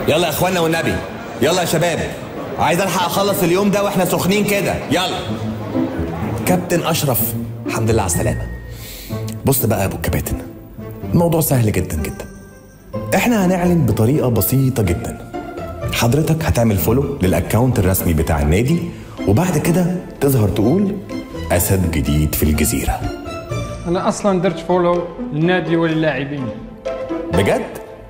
يلا يا اخوانا والنبي يلا يا شباب عايز الحق اخلص اليوم ده واحنا سخنين كده يلا كابتن اشرف الحمد لله على السلامه بص بقى يا ابو الكباتن الموضوع سهل جدا جدا احنا هنعلن بطريقه بسيطه جدا حضرتك هتعمل فولو للاكونت الرسمي بتاع النادي وبعد كده تظهر تقول اسد جديد في الجزيره انا اصلا درت فولو للنادي وللاعبين بجد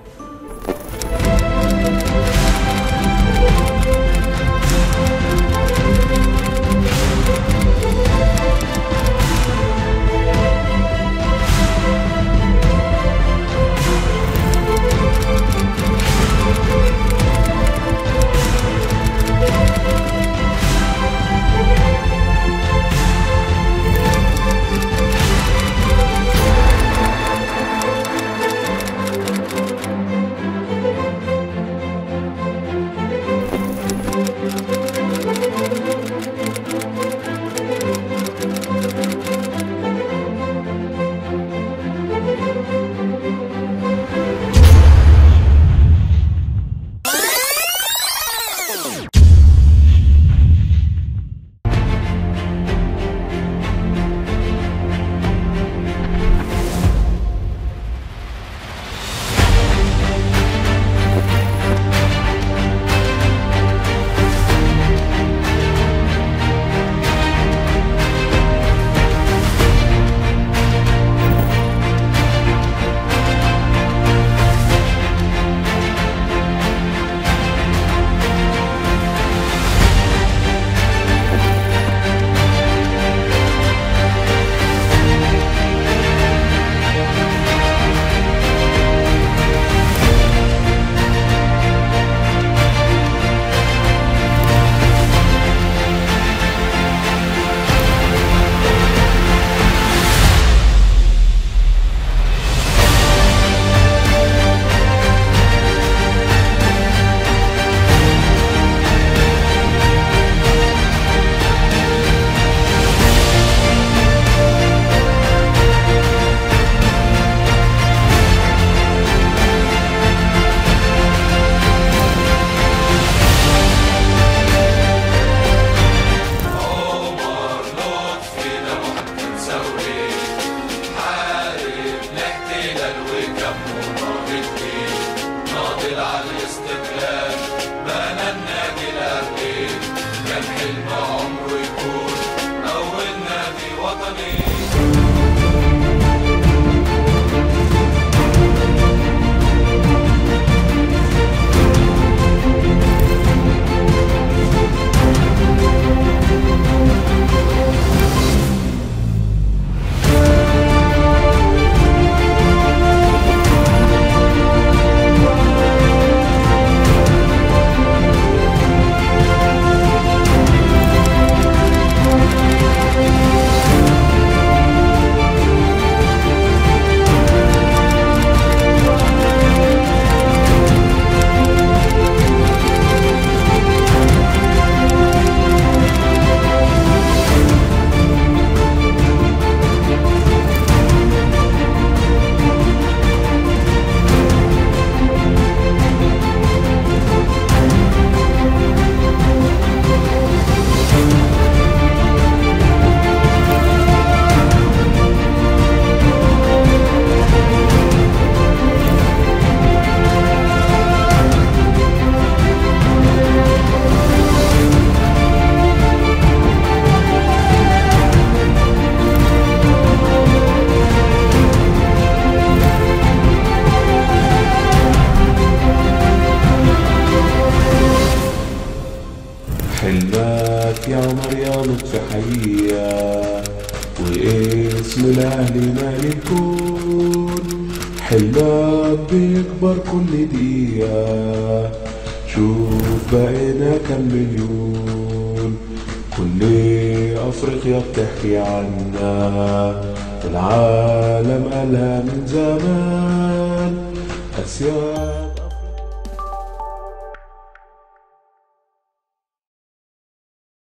حلمك يا عمر يا لطفي حقيقة واسم الأهلي ما يكون حلمك بيكبر كل دقيقة شوف بقينا كم مليون كل أفريقيا بتحكي عنا والعالم قالها من زمان أسياد